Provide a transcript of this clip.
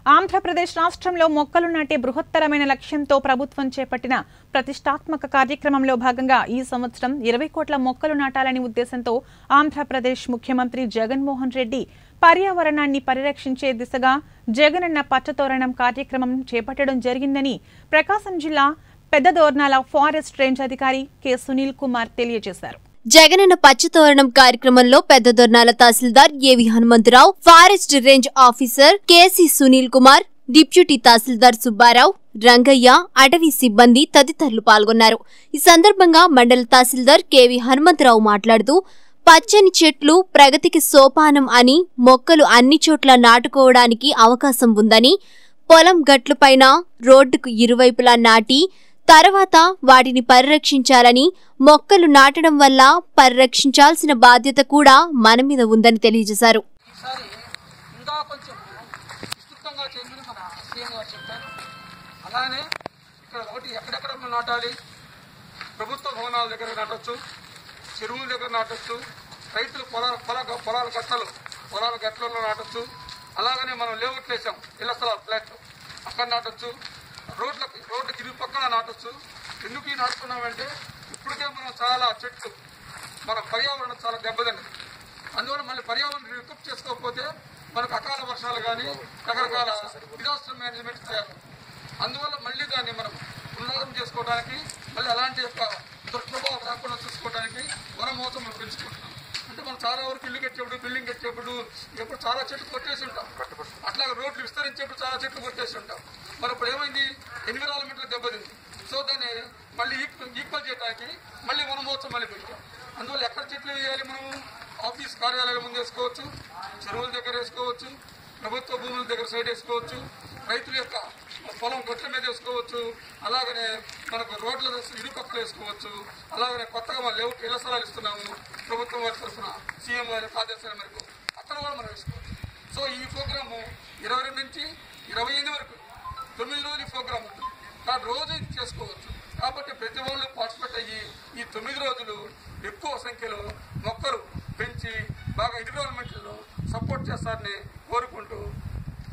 ఆంధ్రప్రదేశ్ రాష్ట్రంలో మొక్కలు నాటే బృహత్తరమైన లక్ష్యంతో ప్రభుత్వం చేపట్టిన ప్రతిష్టాత్మక కార్యక్రమంలో భాగంగా ఈ సంవత్సరం ఇరవై కోట్ల మొక్కలు నాటాలని ఉద్దేశంతో ఆంధ్రప్రదేశ్ ముఖ్యమంత్రి జగన్మోహన్ రెడ్డి పర్యావరణాన్ని పరిరక్షించే దిశగా జగనన్న పచ్చతోరణం కార్యక్రమం చేపట్టడం జరిగిందని ప్రకాశం జిల్లా పెద్దదోర్నాల ఫారెస్ట్ రేంజ్ అధికారి కె సునీల్ కుమార్ తెలియజేశారు జగనన్న పచ్చతోరణం కార్యక్రమంలో Pedda Dornala tahsildar AV Hanumantharao forest range officer KC Sunil Kumar deputy tahsildar Subbarao Rangaiah అటవీ సిబ్బంది తదితరులు పాల్గొన్నారు ఈ సందర్భంగా మండల తహసీల్దార్ కెవి హనుమంతరావు మాట్లాడుతూ పచ్చని చెట్లు ప్రగతికి సోపానం అని మొక్కలు అన్ని చోట్ల నాటుకోవడానికి అవకాశం ఉందని పొలం గట్లపైన రోడ్డుకు ఇరువైపులా నాటి తర్వాత వాటిని పరిరక్షించాలని మొక్కలు నాటడం వల్ల పరిరక్షించాల్సిన బాధ్యత కూడా మన మీద ఉందని తెలియజేశారు ఈసారి ఇంకా కొంచెం విస్తృతంగా చేయమని మన సీఎం గారు చెప్పారు అలానే ఇక్కడ ఒకటి ఎక్కడెక్కడ మనం నాటాలి ప్రభుత్వ భవనాల దగ్గర నాటొచ్చు చెరువుల దగ్గర నాటొచ్చు రైతులు పొలాల పొల పొలాల గట్టలు పొలాల గట్లలో నాటొచ్చు అలాగనే మనం లేఅవుట్లు వేసాం ఇళ్ల స్థలాలు ఫ్లాట్లు అక్కడ నాటొచ్చు రోడ్లకి రోడ్లకి ఇరు పక్కన నాటొచ్చు ఎందుకు ఈ నాటుకున్నామంటే ఇప్పటికే మనం చాలా చెట్లు మన పర్యావరణం చాలా దెబ్బతిన్నది అందువల్ల మళ్ళీ పర్యావరణం రికప్ చేసుకోకపోతే మనకు అకాల వర్షాలు కానీ రకరకాల డిజాస్టర్ మేనేజ్మెంట్ చేయాలి అందువల్ల మళ్ళీ దాన్ని మనం పునరాగం చేసుకోవడానికి మళ్ళీ అలాంటి యొక్క దుష్ప్రభావం రాకుండా చూసుకోవడానికి వన మోసం మనం పెంచుకుంటున్నాం అంటే మనం చాలా వరకు ఇల్లు కట్టేప్పుడు బిల్డింగ్ కట్టేప్పుడు ఎప్పుడు చాలా చెట్లు కొట్టేసి ఉంటాం అట్లా రోడ్లు విస్తరించేప్పుడు చాలా చెట్లు కొట్టేసి ఉంటాం మరి ఇప్పుడు ఏమైంది ఎన్విరాన్మెంట్ దెబ్బతింది సో దాన్ని మళ్ళీ ఈక్వల్ ఈక్వల్ చేయడానికి మళ్ళీ వన మహోత్సవం మళ్ళీ పెట్టాం అందువల్ల ఎక్కడ చెట్లు వేయాలి మనము ఆఫీస్ కార్యాలయాల ముందు వేసుకోవచ్చు చెరువుల దగ్గర వేసుకోవచ్చు ప్రభుత్వ భూముల దగ్గర సైడ్ వేసుకోవచ్చు రైతుల యొక్క పొలం గొట్ల మీద వేసుకోవచ్చు అలాగనే మనకు రోడ్ల ఇరు పక్కలు వేసుకోవచ్చు అలాగనే కొత్తగా మనం లేవు ఇళ్ల స్థలాలు ఇస్తున్నాము ప్రభుత్వం వారి తరఫున సీఎం గారి యొక్క ఆదేశాల మేరకు అక్కడ కూడా మనం వేసుకోవచ్చు సో ఈ ప్రోగ్రాము ఇరవై రెండు నుంచి ఇరవై ఎనిమిది వరకు తొమ్మిది రోజులు ఈ ప్రోగ్రామ్ ఉంటుంది కానీ రోజు ఇది చేసుకోవచ్చు కాబట్టి ప్రతి వాళ్ళు పార్టిసిపేట్ అయ్యి ఈ తొమ్మిది రోజులు ఎక్కువ సంఖ్యలో మొక్కలు పెంచి బాగా ఎన్విరాన్మెంట్లో సపోర్ట్ చేస్తారని కోరుకుంటూ